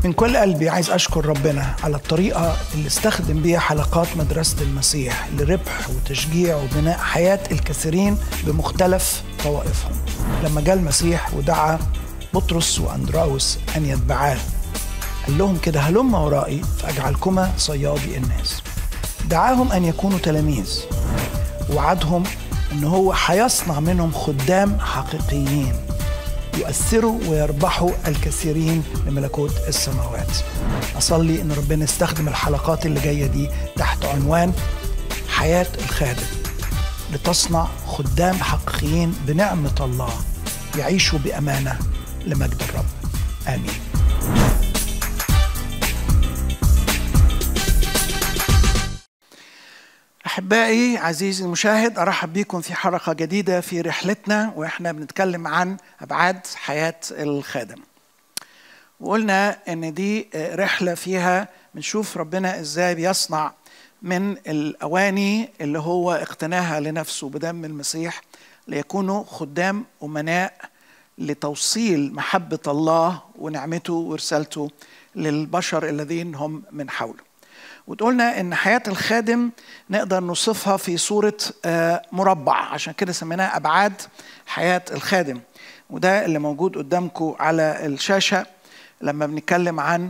من كل قلبي عايز أشكر ربنا على الطريقة اللي استخدم بيها حلقات مدرسة المسيح لربح وتشجيع وبناء حياة الكثيرين بمختلف طوائفهم لما جاء المسيح ودعا بطرس وأندراوس أن يتبعاه قال لهم كده هلم ورائي فأجعلكما صيادي الناس دعاهم أن يكونوا تلاميذ وعدهم أن هو هيصنع منهم خدام حقيقيين يؤثروا ويربحوا الكثيرين لملكوت السماوات أصلي أن ربنا يستخدم الحلقات اللي جاية دي تحت عنوان حياة الخادم لتصنع خدام حقيقيين بنعمة الله يعيشوا بأمانة لمجد الرب آمين أحبائي عزيزي المشاهد أرحب بكم في حلقة جديدة في رحلتنا وإحنا بنتكلم عن أبعاد حياة الخادم وقلنا إن دي رحلة فيها بنشوف ربنا إزاي بيصنع من الأواني اللي هو اقتناها لنفسه بدم المسيح ليكونوا خدام أمناء لتوصيل محبة الله ونعمته ورسالته للبشر الذين هم من حوله وتقولنا ان حياه الخادم نقدر نوصفها في صوره مربع عشان كده سميناها ابعاد حياه الخادم وده اللي موجود قدامكم على الشاشه لما بنتكلم عن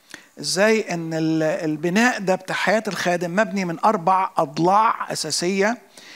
ازاي ان البناء ده بتاع حياه الخادم مبني من اربع اضلاع اساسيه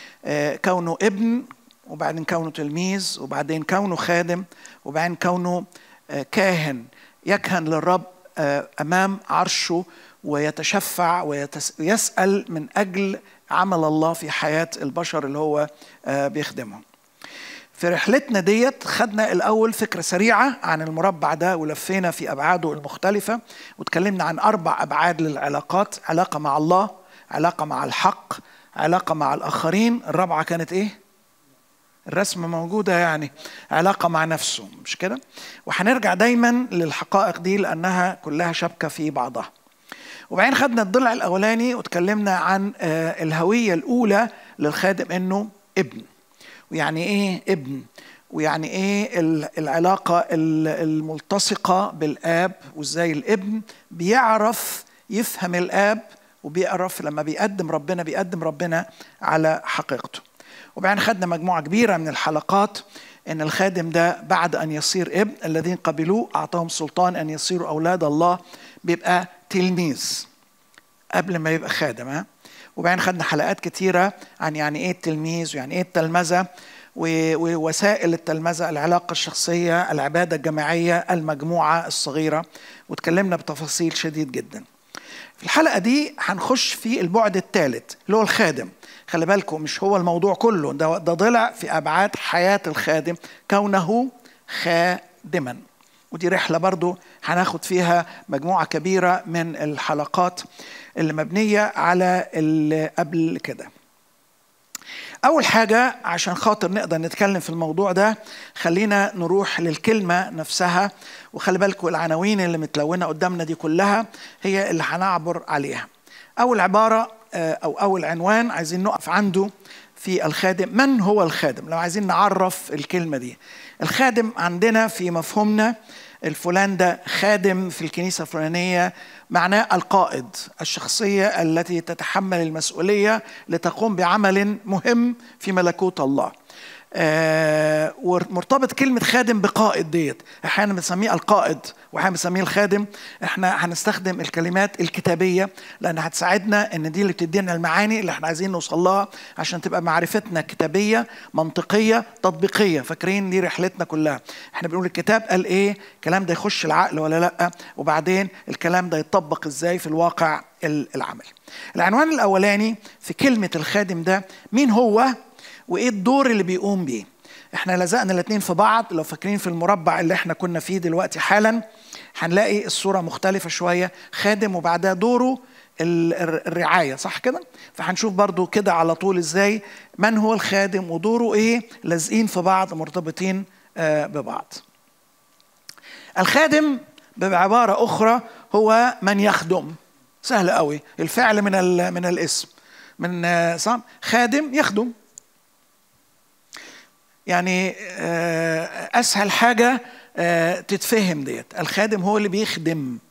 كونه ابن وبعدين كونه تلميذ وبعدين كونه خادم وبعدين كونه كاهن يكهن للرب امام عرشه ويتشفع ويسأل من أجل عمل الله في حياة البشر اللي هو بيخدمهم في رحلتنا ديت خدنا الأول فكرة سريعة عن المربع ده ولفينا في أبعاده المختلفة وتكلمنا عن أربع أبعاد للعلاقات علاقة مع الله علاقة مع الحق علاقة مع الآخرين الرابعة كانت إيه؟ الرسمة موجودة يعني علاقة مع نفسه مش كده؟ وهنرجع دايما للحقائق دي لأنها كلها شبكة في بعضها وبعدين خدنا الضلع الاولاني وتكلمنا عن الهويه الاولى للخادم انه ابن ويعني ايه ابن ويعني ايه العلاقه الملتصقه بالاب وازاي الابن بيعرف يفهم الاب وبيعرف لما بيقدم ربنا بيقدم ربنا على حقيقته وبعدين خدنا مجموعه كبيره من الحلقات ان الخادم ده بعد ان يصير ابن الذين قبلوه اعطاهم سلطان ان يصيروا اولاد الله بيبقى تلميذ قبل ما يبقى خادم ها وبعدين خدنا حلقات كتيرة عن يعني ايه التلميذ ويعني ايه التلمذة ووسائل التلمذة العلاقة الشخصية العبادة الجماعية المجموعة الصغيرة وتكلمنا بتفاصيل شديد جدا في الحلقة دي هنخش في البعد الثالث اللي هو الخادم خلي بالكم مش هو الموضوع كله ده, ده ضلع في أبعاد حياة الخادم كونه خادما ودي رحلة برضو هناخد فيها مجموعة كبيرة من الحلقات اللي مبنية على اللي قبل كده أول حاجة عشان خاطر نقدر نتكلم في الموضوع ده خلينا نروح للكلمة نفسها وخلي بالكم العناوين اللي متلونة قدامنا دي كلها هي اللي هنعبر عليها أول عبارة أو أول عنوان عايزين نقف عنده في الخادم من هو الخادم لو عايزين نعرف الكلمة دي الخادم عندنا في مفهومنا الفلان ده خادم في الكنيسة الفلانية معناه القائد الشخصية التي تتحمل المسؤولية لتقوم بعمل مهم في ملكوت الله آه ومرتبط كلمة خادم بقائد ديت احيانا بنسميه القائد واحيانا بنسميه الخادم احنا هنستخدم الكلمات الكتابية لان هتساعدنا ان دي اللي بتدينا المعاني اللي احنا عايزين نوصل لها عشان تبقى معرفتنا كتابية منطقية تطبيقية فاكرين دي رحلتنا كلها احنا بنقول الكتاب قال ايه الكلام ده يخش العقل ولا لا وبعدين الكلام ده يطبق ازاي في الواقع العملي العنوان الاولاني في كلمة الخادم ده مين هو وايه الدور اللي بيقوم بيه احنا لزقنا الاثنين في بعض لو فاكرين في المربع اللي احنا كنا فيه دلوقتي حالا هنلاقي الصوره مختلفه شويه خادم وبعدها دوره الرعايه صح كده فهنشوف برضو كده على طول ازاي من هو الخادم ودوره ايه لازقين في بعض مرتبطين ببعض الخادم بعباره اخرى هو من يخدم سهل قوي الفعل من من الاسم من صح خادم يخدم يعني اسهل حاجه تتفهم ديت الخادم هو اللي بيخدم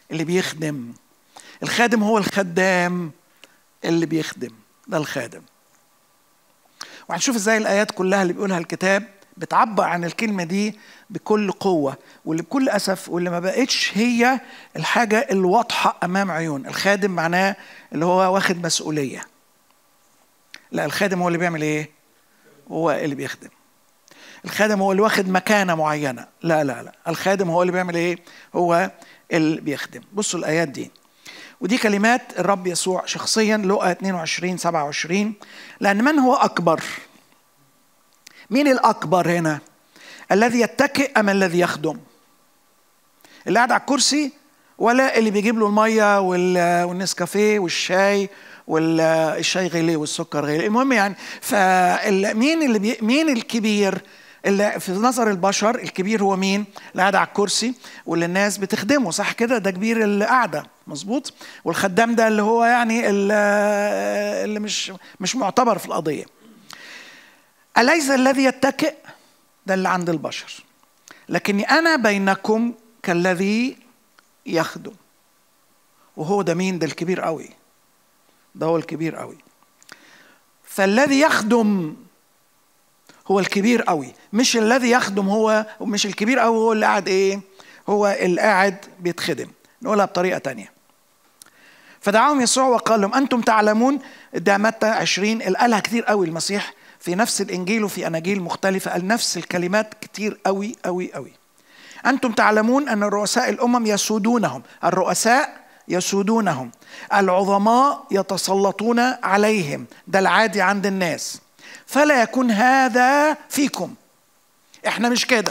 اللي بيخدم الخادم هو الخدام اللي بيخدم ده الخادم وهنشوف ازاي الايات كلها اللي بيقولها الكتاب بتعبر عن الكلمه دي بكل قوه واللي بكل اسف واللي ما بقتش هي الحاجه الواضحه امام عيون الخادم معناه اللي هو واخد مسؤوليه لا الخادم هو اللي بيعمل ايه هو اللي بيخدم الخادم هو اللي واخد مكانه معينه لا لا لا الخادم هو اللي بيعمل ايه هو اللي بيخدم بصوا الايات دي ودي كلمات الرب يسوع شخصيا لقى 22 27 لان من هو اكبر مين الاكبر هنا الذي يتكئ ام الذي يخدم اللي قاعد على الكرسي ولا اللي بيجيب له الميه والنسكافيه والشاي والشاي غلي والسكر غلي المهم يعني فمين اللي بي مين الكبير اللي في نظر البشر الكبير هو مين اللي قاعد على الكرسي واللي الناس بتخدمه صح كده ده كبير القعده مظبوط والخدام ده اللي هو يعني اللي مش مش معتبر في القضيه أليس الذي يتكئ ده اللي عند البشر لكني أنا بينكم كالذي يخدم وهو ده مين ده الكبير قوي ده هو الكبير قوي فالذي يخدم هو الكبير قوي مش الذي يخدم هو مش الكبير قوي هو اللي قاعد ايه هو اللي قاعد بيتخدم نقولها بطريقه تانية فدعاهم يسوع وقال لهم انتم تعلمون ده متى 20 قالها كتير قوي المسيح في نفس الانجيل وفي اناجيل مختلفه قال نفس الكلمات كتير قوي قوي قوي انتم تعلمون ان رؤساء الامم يسودونهم الرؤساء يسودونهم العظماء يتسلطون عليهم ده العادي عند الناس فلا يكون هذا فيكم احنا مش كده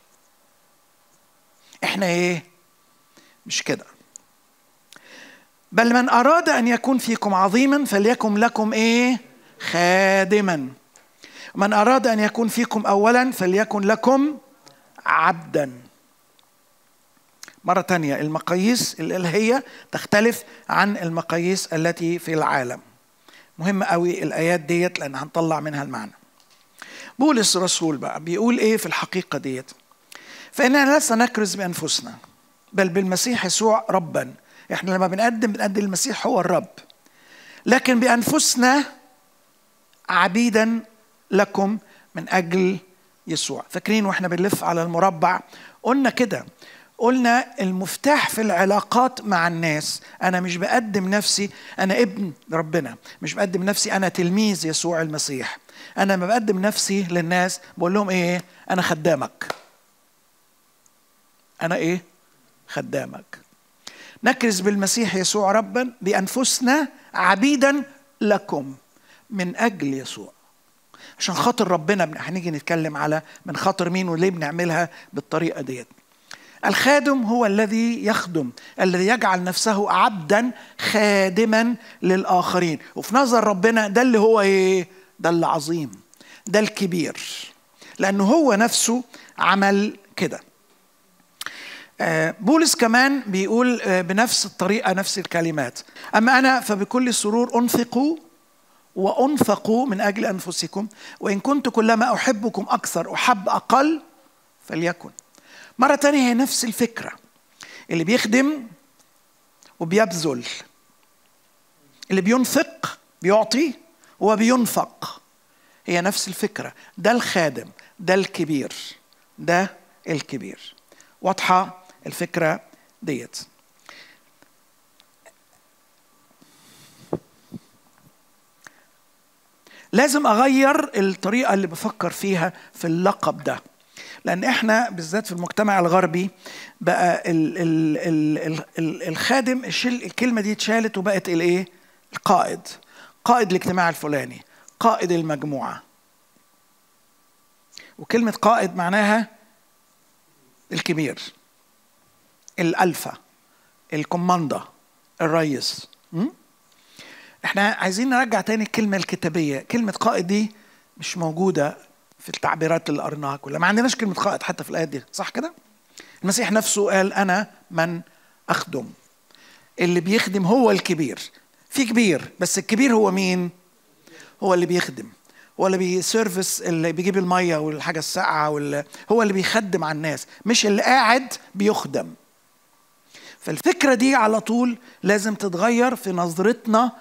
احنا ايه مش كده بل من اراد ان يكون فيكم عظيما فليكن لكم ايه خادما من اراد ان يكون فيكم اولا فليكن لكم عبدا مرة تانية المقاييس الإلهية تختلف عن المقاييس التي في العالم مهم قوي الآيات ديت لأن هنطلع منها المعنى بولس الرسول بقى بيقول إيه في الحقيقة ديت فإننا لسنا نكرز بأنفسنا بل بالمسيح يسوع ربا إحنا لما بنقدم بنقدم المسيح هو الرب لكن بأنفسنا عبيدا لكم من أجل يسوع فاكرين واحنا بنلف على المربع قلنا كده قلنا المفتاح في العلاقات مع الناس انا مش بقدم نفسي انا ابن ربنا مش بقدم نفسي انا تلميذ يسوع المسيح انا ما بقدم نفسي للناس بقول لهم ايه انا خدامك انا ايه خدامك نكرز بالمسيح يسوع ربا بانفسنا عبيدا لكم من اجل يسوع عشان خاطر ربنا هنيجي نتكلم على من خاطر مين وليه بنعملها بالطريقه ديت الخادم هو الذي يخدم الذي يجعل نفسه عبدا خادما للاخرين وفي نظر ربنا ده اللي هو ايه ده اللي عظيم ده الكبير لانه هو نفسه عمل كده بولس كمان بيقول بنفس الطريقة نفس الكلمات أما أنا فبكل سرور أنفق وأنفقوا من أجل أنفسكم وإن كنت كلما أحبكم أكثر أحب أقل فليكن مرة تانية هي نفس الفكرة اللي بيخدم وبيبذل اللي بينفق بيعطي وبينفق هي نفس الفكرة ده الخادم ده الكبير ده الكبير واضحة الفكرة ديت لازم أغير الطريقة اللي بفكر فيها في اللقب ده لان احنا بالذات في المجتمع الغربي بقى ال ال ال ال الخادم الكلمه دي اتشالت وبقت الايه القائد قائد الاجتماع الفلاني قائد المجموعه وكلمه قائد معناها الكبير الالفا الكوماندا الريس احنا عايزين نرجع تاني الكلمه الكتابيه كلمه قائد دي مش موجوده في التعبيرات اللي قريناها كلها ما عندناش كلمة قائد حتى في الآيات دي صح كده المسيح نفسه قال أنا من أخدم اللي بيخدم هو الكبير في كبير بس الكبير هو مين هو اللي بيخدم هو اللي بيسيرفس اللي بيجيب المية والحاجة الساقعة هو اللي بيخدم على الناس مش اللي قاعد بيخدم فالفكره دي على طول لازم تتغير في نظرتنا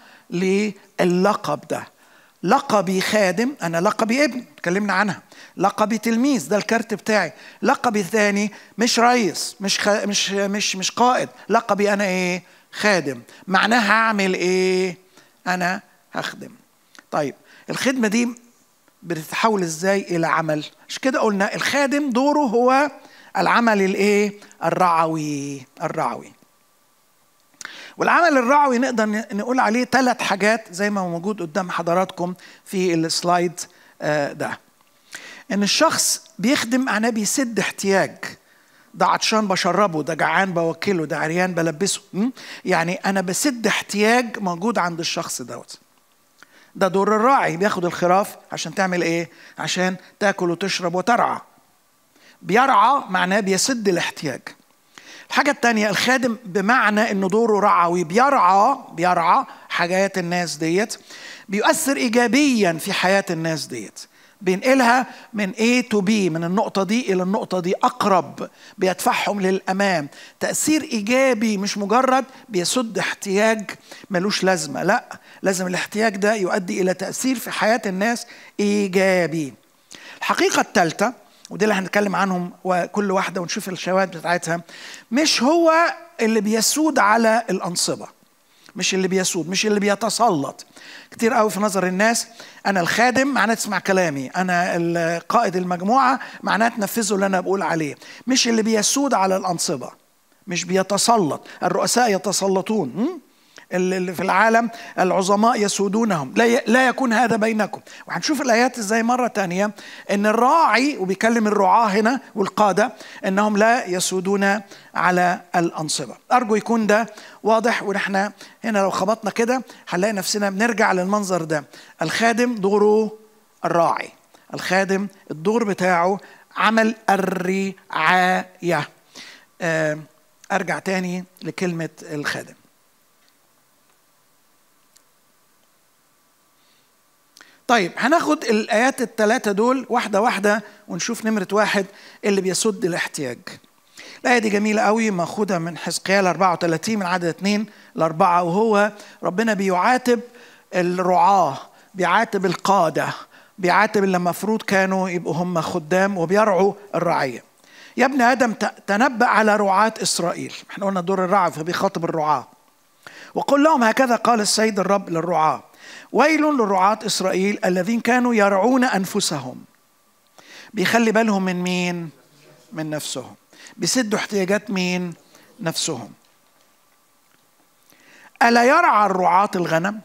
للقب ده لقبي خادم انا لقبي ابن اتكلمنا عنها لقبي تلميذ ده الكارت بتاعي لقبي الثاني مش رئيس مش خ... مش مش مش قائد لقبي انا ايه خادم معناها هعمل ايه انا هخدم طيب الخدمه دي بتتحول ازاي الى عمل مش كده قلنا الخادم دوره هو العمل الايه الرعوي الرعوي والعمل الرعوي نقدر نقول عليه ثلاث حاجات زي ما هو موجود قدام حضراتكم في السلايد ده ان الشخص بيخدم معناه بيسد احتياج ده عطشان بشربه ده جعان بوكله ده عريان بلبسه يعني انا بسد احتياج موجود عند الشخص دوت ده دور الراعي بياخد الخراف عشان تعمل ايه عشان تاكل وتشرب وترعى بيرعى معناه بيسد الاحتياج الحاجة التانية الخادم بمعنى انه دوره رعوي بيرعى بيرعى حاجات الناس ديت بيؤثر ايجابيا في حياة الناس ديت بينقلها من A to B من النقطة دي إلى النقطة دي أقرب بيدفعهم للأمام تأثير إيجابي مش مجرد بيسد احتياج ملوش لازمة لا لازم الاحتياج ده يؤدي إلى تأثير في حياة الناس إيجابي الحقيقة الثالثة ودي اللي هنتكلم عنهم وكل واحدة ونشوف الشواهد بتاعتها مش هو اللي بيسود على الأنصبة مش اللي بيسود مش اللي بيتسلط كتير قوي في نظر الناس انا الخادم معناه تسمع كلامي انا قائد المجموعه معناه تنفذوا اللي انا بقول عليه مش اللي بيسود على الانصبه مش بيتسلط الرؤساء يتسلطون اللي في العالم العظماء يسودونهم لا لا يكون هذا بينكم وهنشوف الايات ازاي مره تانية ان الراعي وبيكلم الرعاه هنا والقاده انهم لا يسودون على الانصبه ارجو يكون ده واضح ونحن هنا لو خبطنا كده هنلاقي نفسنا بنرجع للمنظر ده الخادم دوره الراعي الخادم الدور بتاعه عمل الرعايه ارجع تاني لكلمه الخادم طيب هناخد الآيات الثلاثة دول واحدة واحدة ونشوف نمرة واحد اللي بيسد الاحتياج. الآية دي جميلة قوي مأخوذة من حزقيال 34 من عدد 2 لأربعة وهو ربنا بيعاتب الرعاة بيعاتب القادة بيعاتب اللي المفروض كانوا يبقوا هم خدام وبيرعوا الرعية. يا ابن آدم تنبأ على رعاة إسرائيل. احنا قلنا دور الرعى فبيخاطب الرعاة. وقل لهم هكذا قال السيد الرب للرعاة ويل لرعاة إسرائيل الذين كانوا يرعون أنفسهم بيخلي بالهم من مين؟ من نفسهم بيسدوا احتياجات مين؟ نفسهم ألا يرعى الرعاة الغنم؟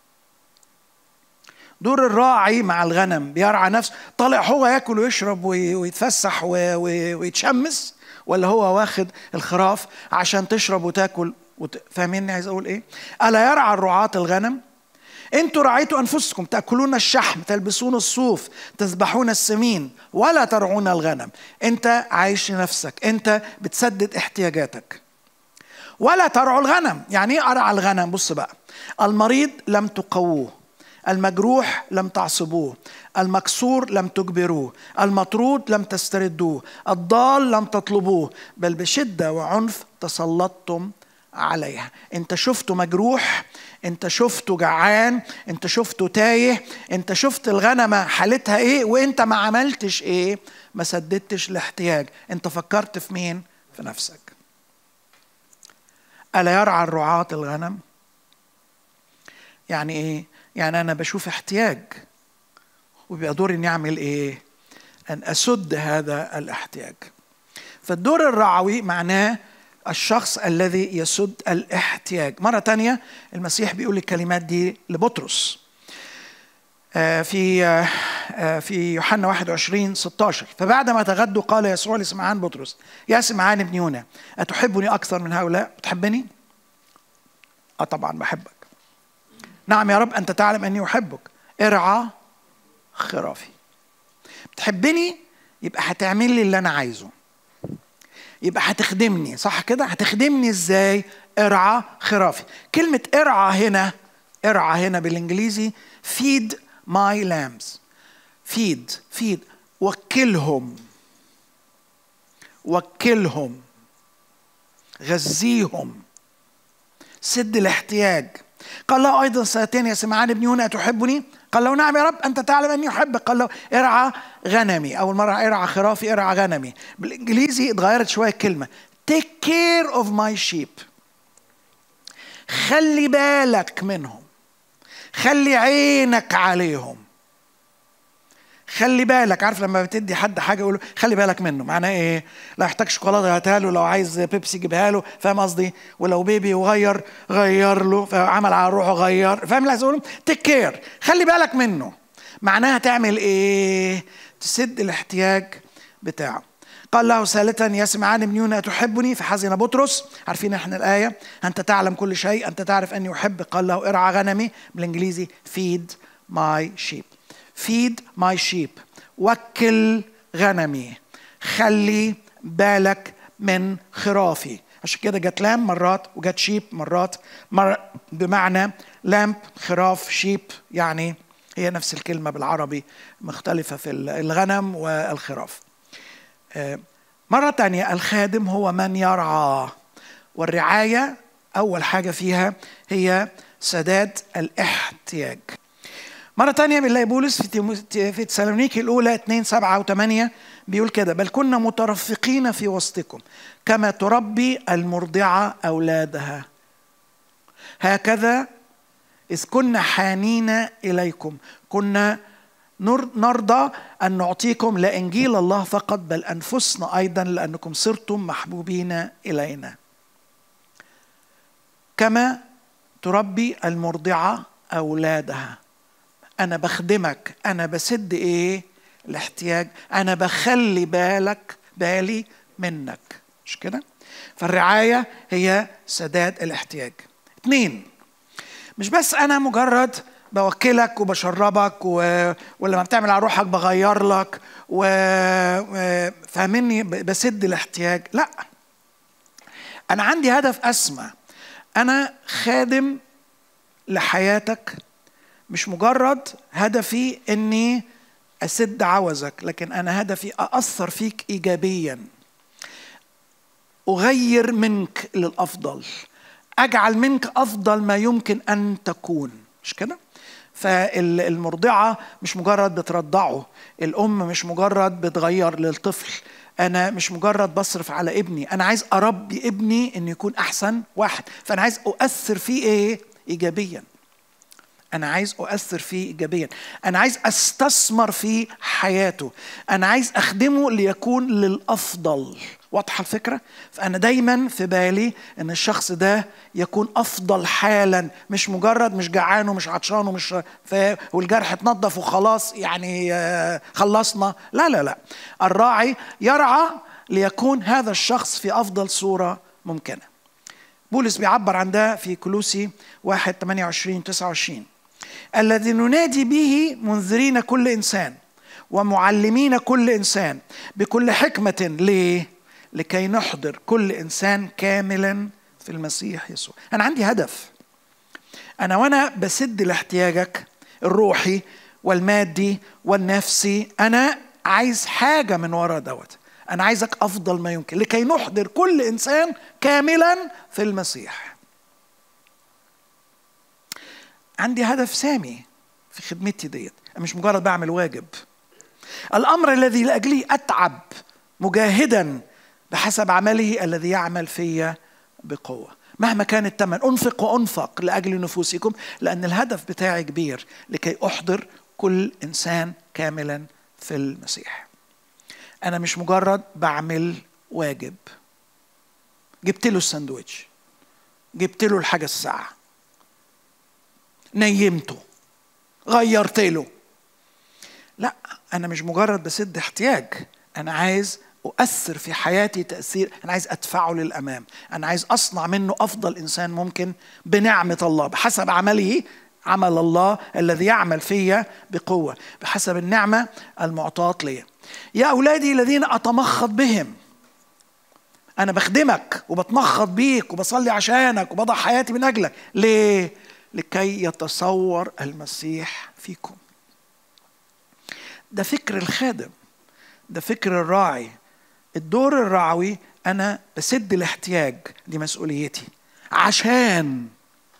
دور الراعي مع الغنم بيرعى نفسه طالع هو ياكل ويشرب ويتفسح ويتشمس ولا هو واخد الخراف عشان تشرب وتاكل وت... فاهميني عايز اقول ايه؟ الا يرعى الرعاة الغنم؟ انتوا رعيتوا انفسكم تاكلون الشحم تلبسون الصوف تذبحون السمين ولا ترعون الغنم انت عايش لنفسك انت بتسدد احتياجاتك ولا ترعوا الغنم يعني ايه ارعى الغنم بص بقى المريض لم تقووه المجروح لم تعصبوه المكسور لم تجبروه المطرود لم تستردوه الضال لم تطلبوه بل بشده وعنف تسلطتم عليها انت شفته مجروح انت شفته جعان انت شفته تايه انت شفت الغنمة حالتها ايه وانت ما عملتش ايه ما سددتش الاحتياج انت فكرت في مين في نفسك ألا يرعى الرعاة الغنم يعني ايه يعني انا بشوف احتياج وبيبقى دوري اني اعمل ايه ان اسد هذا الاحتياج فالدور الرعوي معناه الشخص الذي يسد الاحتياج مرة تانية المسيح بيقول الكلمات دي لبطرس في في يوحنا 21 16 فبعدما تغدوا قال يسوع لسمعان بطرس يا سمعان ابن يونا أتحبني أكثر من هؤلاء بتحبني؟ أه طبعا بحبك نعم يا رب أنت تعلم أني أحبك ارعى خرافي بتحبني يبقى هتعمل لي اللي أنا عايزه يبقى هتخدمني صح كده هتخدمني ازاي ارعى خرافي كلمة ارعى هنا ارعى هنا بالانجليزي feed my lambs feed feed وكلهم وكلهم غذيهم سد الاحتياج قال له ايضا سنتين يا سمعان ابن يونا اتحبني قال له نعم يا رب انت تعلم اني احبك قال له ارعى غنمي اول مره ارعى خرافي ارعى غنمي بالانجليزي اتغيرت شويه الكلمه take care of my sheep خلي بالك منهم خلي عينك عليهم خلي بالك عارف لما بتدي حد حاجه يقول خلي بالك منه معناه ايه لا يحتاج شوكولاته هاتها له لو عايز بيبسي جيبها له فاهم قصدي ولو بيبي وغير غير له فعمل على روحه غير فاهم اللي عايز اقوله تيك كير خلي بالك منه معناها تعمل ايه تسد الاحتياج بتاعه قال له ثالثا يا سمعان بن يونا تحبني فحزن بطرس عارفين احنا الايه انت تعلم كل شيء انت تعرف اني احبك قال له ارعى غنمي بالانجليزي feed my sheep feed my sheep وكل غنمي خلي بالك من خرافي عشان كده جت لام مرات وجت شيب مرات مر بمعنى لامب خراف شيب يعني هي نفس الكلمة بالعربي مختلفة في الغنم والخراف مرة تانية الخادم هو من يرعى والرعاية أول حاجة فيها هي سداد الاحتياج مرة تانية بنلاقي بولس في في تسالونيكي الأولى 2 7 و8 بيقول كده بل كنا مترفقين في وسطكم كما تربي المرضعة أولادها هكذا إذ كنا حانين إليكم كنا نرضى أن نعطيكم لا إنجيل الله فقط بل أنفسنا أيضا لأنكم صرتم محبوبين إلينا كما تربي المرضعة أولادها أنا بخدمك أنا بسد إيه الاحتياج أنا بخلي بالك بالي منك مش كده فالرعاية هي سداد الاحتياج اثنين مش بس أنا مجرد بوكلك وبشربك و... ولما بتعمل على روحك بغير لك وفاهمني بسد الاحتياج لا انا عندي هدف اسمى انا خادم لحياتك مش مجرد هدفي اني اسد عوزك لكن انا هدفي ااثر فيك ايجابيا اغير منك للافضل اجعل منك افضل ما يمكن ان تكون مش كده فالمرضعه مش مجرد بترضعه الام مش مجرد بتغير للطفل انا مش مجرد بصرف على ابني انا عايز اربي ابني انه يكون احسن واحد فانا عايز اؤثر فيه ايه ايجابيا انا عايز اؤثر فيه ايجابيا انا عايز استثمر في حياته انا عايز اخدمه ليكون للافضل واضحه الفكره فانا دايما في بالي ان الشخص ده يكون افضل حالا مش مجرد مش جعان ومش عطشان ومش والجرح اتنضف وخلاص يعني خلصنا لا لا لا الراعي يرعى ليكون هذا الشخص في افضل صوره ممكنه بولس بيعبر عن ده في كلوسي 1 28 29 الذي ننادي به منذرين كل انسان ومعلمين كل انسان بكل حكمه ليه؟ لكي نحضر كل انسان كاملا في المسيح يسوع. انا عندي هدف. انا وانا بسد لاحتياجك الروحي والمادي والنفسي انا عايز حاجه من ورا دوت. انا عايزك افضل ما يمكن لكي نحضر كل انسان كاملا في المسيح. عندي هدف سامي في خدمتي ديت مش مجرد بعمل واجب الامر الذي لاجله اتعب مجاهدا بحسب عمله الذي يعمل فيا بقوه مهما كان الثمن انفق وانفق لاجل نفوسكم لان الهدف بتاعي كبير لكي احضر كل انسان كاملا في المسيح انا مش مجرد بعمل واجب جبت له الساندوتش جبت له الحاجه الساعه نيمته غيرت له لا انا مش مجرد بسد احتياج انا عايز اؤثر في حياتي تاثير انا عايز ادفعه للامام انا عايز اصنع منه افضل انسان ممكن بنعمه الله بحسب عمله عمل الله الذي يعمل فيا بقوه بحسب النعمه المعطاه لي يا اولادي الذين اتمخض بهم انا بخدمك وبتمخض بيك وبصلي عشانك وبضع حياتي من اجلك ليه لكي يتصور المسيح فيكم ده فكر الخادم ده فكر الراعي الدور الرعوي انا بسد الاحتياج دي مسؤوليتي عشان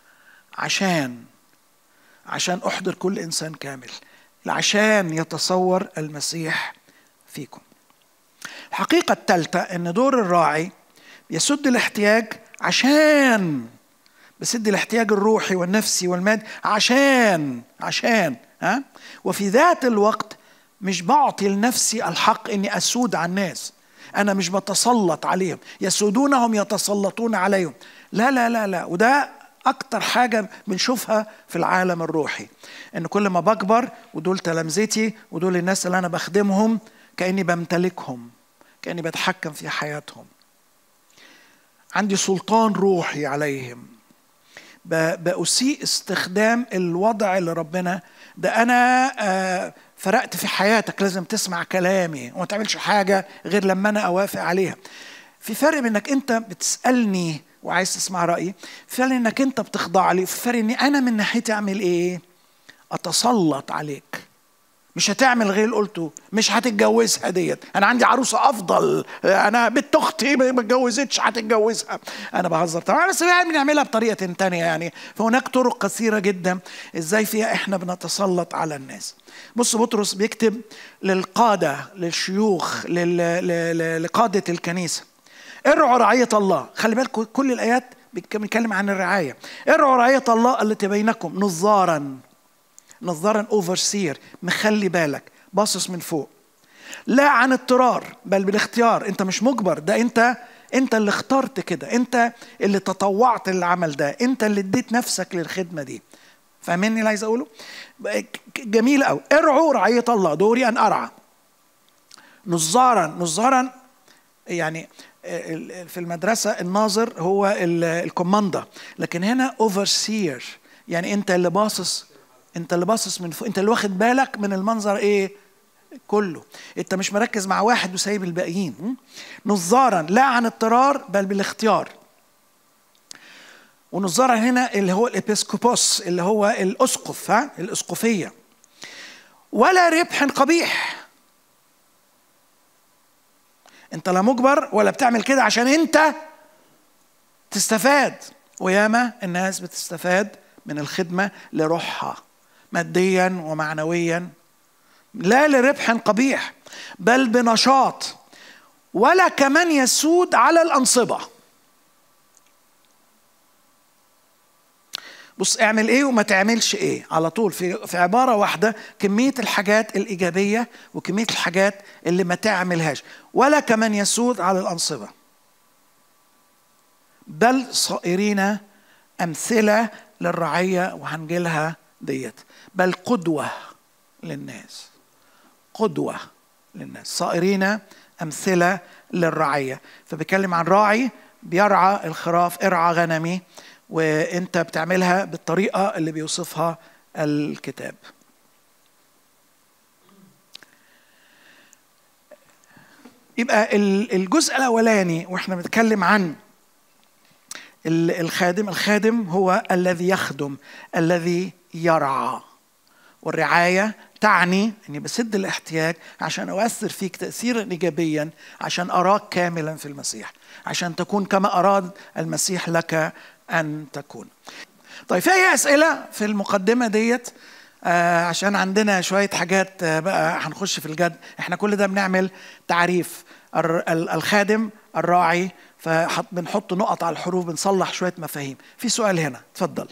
عشان عشان احضر كل انسان كامل عشان يتصور المسيح فيكم الحقيقه الثالثه ان دور الراعي يسد الاحتياج عشان بسد الاحتياج الروحي والنفسي والمادي عشان عشان ها وفي ذات الوقت مش بعطي لنفسي الحق اني اسود على الناس انا مش بتسلط عليهم يسودونهم يتسلطون عليهم لا لا لا لا وده اكتر حاجه بنشوفها في العالم الروحي ان كل ما بكبر ودول تلامذتي ودول الناس اللي انا بخدمهم كاني بمتلكهم كاني بتحكم في حياتهم عندي سلطان روحي عليهم بأسيء استخدام الوضع اللي ربنا ده أنا آه، فرقت في حياتك لازم تسمع كلامي وما تعملش حاجة غير لما أنا أوافق عليها في فرق بينك أنت بتسألني وعايز تسمع رأيي في فرق إنك أنت بتخضع لي في فرق إني أنا من ناحيتي أعمل إيه أتسلط عليك مش هتعمل غير اللي قلته مش هتتجوزها ديت انا عندي عروسه افضل انا بنت اختي ما اتجوزتش هتتجوزها انا بهزر طبعا بس يعني بنعملها بطريقه تانية يعني فهناك طرق كثيره جدا ازاي فيها احنا بنتسلط على الناس بص بطرس بيكتب للقاده للشيوخ لقاده الكنيسه ارعوا رعيه الله خلي بالكم كل الايات بيتكلم عن الرعايه ارعوا رعيه الله التي بينكم نظارا نظارا اوفرسير مخلي بالك باصص من فوق لا عن اضطرار بل بالاختيار انت مش مجبر ده انت انت اللي اخترت كده انت اللي تطوعت للعمل ده انت اللي اديت نفسك للخدمه دي فاهميني اللي عايز اقوله جميل قوي ارعوا رعيه الله دوري ان ارعى نظارا نظارا يعني في المدرسة الناظر هو الكوماندا لكن هنا اوفرسير يعني انت اللي باصص انت اللي باصص من فوق انت اللي واخد بالك من المنظر ايه كله انت مش مركز مع واحد وسايب الباقيين نظارا لا عن اضطرار بل بالاختيار ونظارا هنا اللي هو الابيسكوبوس اللي هو الاسقف ها الاسقفيه ولا ربح قبيح انت لا مجبر ولا بتعمل كده عشان انت تستفاد وياما الناس بتستفاد من الخدمه لروحها ماديا ومعنويا لا لربح قبيح بل بنشاط ولا كمان يسود على الأنصبة بص اعمل ايه وما تعملش ايه على طول في في عباره واحده كميه الحاجات الايجابيه وكميه الحاجات اللي ما تعملهاش ولا كمان يسود على الانصبه بل صائرين امثله للرعيه وهنجيلها ديت بل قدوة للناس قدوة للناس صائرين أمثلة للرعية فبيتكلم عن راعي بيرعى الخراف ارعى غنمي وانت بتعملها بالطريقة اللي بيوصفها الكتاب يبقى الجزء الاولاني واحنا بنتكلم عن الخادم الخادم هو الذي يخدم الذي يرعى والرعاية تعني أني بسد الاحتياج عشان أؤثر فيك تأثيرا إيجابيا عشان أراك كاملا في المسيح عشان تكون كما أراد المسيح لك أن تكون طيب في أي أسئلة في المقدمة ديت آه عشان عندنا شوية حاجات آه بقى هنخش في الجد احنا كل ده بنعمل تعريف الخادم الراعي فبنحط نقط على الحروف بنصلح شوية مفاهيم في سؤال هنا اتفضل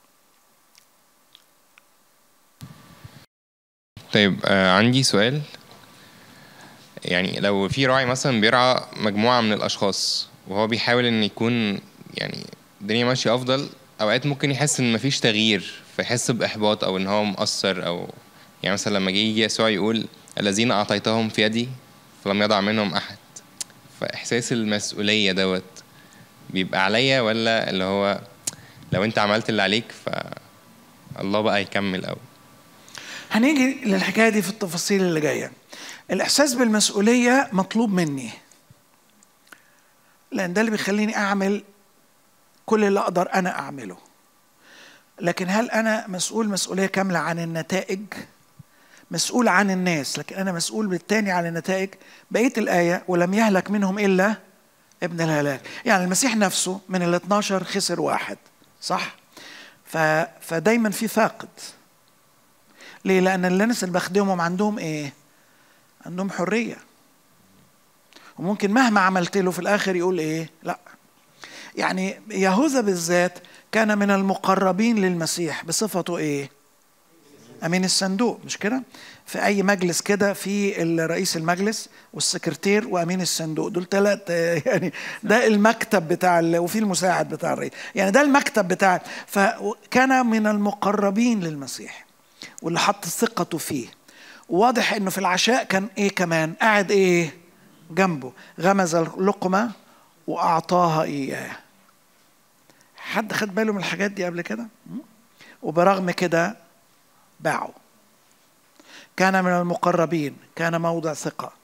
طيب آه عندي سؤال يعني لو في راعي مثلا بيرعى مجموعة من الأشخاص وهو بيحاول إن يكون يعني الدنيا ماشية أفضل أوقات ممكن يحس إن مفيش تغيير فيحس بإحباط أو إن هو مقصر أو يعني مثلا لما جه يجي يسوع يقول الذين أعطيتهم في يدي فلم يضع منهم أحد فإحساس المسؤولية دوت بيبقى عليا ولا اللي هو لو أنت عملت اللي عليك فالله بقى يكمل أو هنيجي للحكايه دي في التفاصيل اللي جايه الاحساس بالمسؤوليه مطلوب مني لان ده اللي بيخليني اعمل كل اللي اقدر انا اعمله لكن هل انا مسؤول مسؤوليه كامله عن النتائج مسؤول عن الناس لكن انا مسؤول بالتاني عن النتائج بقيه الايه ولم يهلك منهم الا ابن الهلاك يعني المسيح نفسه من ال 12 خسر واحد صح ف... فدايما في فاقد ليه لان الناس اللي بخدمهم عندهم ايه عندهم حريه وممكن مهما عملت له في الاخر يقول ايه لا يعني يهوذا بالذات كان من المقربين للمسيح بصفته ايه امين الصندوق مش كده في اي مجلس كده في رئيس المجلس والسكرتير وامين الصندوق دول ثلاث يعني ده المكتب بتاع وفي المساعد بتاع الرئيس يعني ده المكتب بتاع فكان من المقربين للمسيح واللي حط ثقته فيه واضح انه في العشاء كان ايه كمان قاعد ايه جنبه غمز اللقمه واعطاها اياه حد خد باله من الحاجات دي قبل كده وبرغم كده باعوا كان من المقربين كان موضع ثقة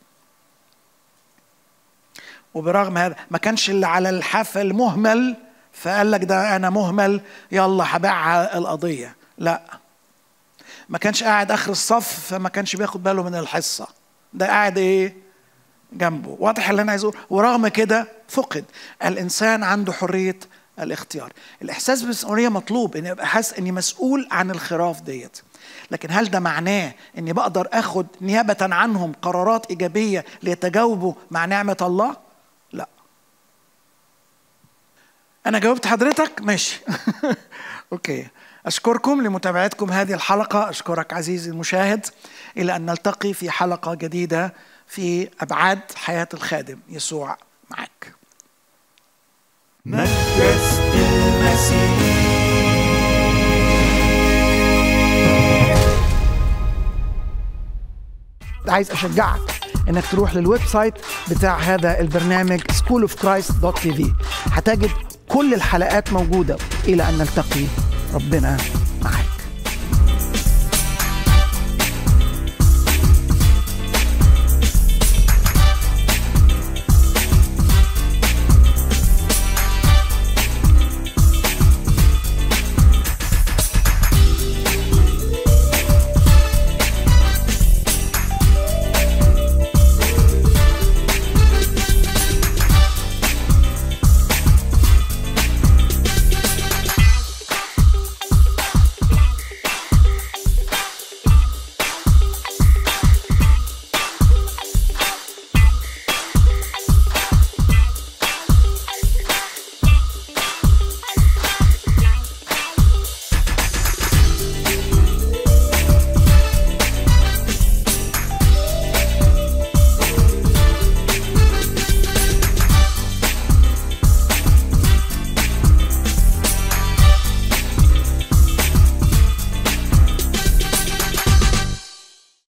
وبرغم هذا ما كانش اللي على الحافل مهمل فقال لك ده أنا مهمل يلا هبيعها القضية لا ما كانش قاعد آخر الصف فما كانش بياخد باله من الحصة ده قاعد إيه جنبه واضح اللي أنا عايز أقول ورغم كده فقد الإنسان عنده حرية الاختيار الإحساس بالمسؤولية مطلوب إني أبقى حاسس إني مسؤول عن الخراف ديت لكن هل ده معناه اني بقدر اخد نيابه عنهم قرارات ايجابيه ليتجاوبوا مع نعمه الله لا انا جاوبت حضرتك ماشي اوكي اشكركم لمتابعتكم هذه الحلقه اشكرك عزيزي المشاهد الى ان نلتقي في حلقه جديده في ابعاد حياه الخادم يسوع معك مجلس المسيح عايز اشجعك انك تروح للويب سايت بتاع هذا البرنامج schoolofchrist.tv هتجد كل الحلقات موجوده الى ان نلتقي ربنا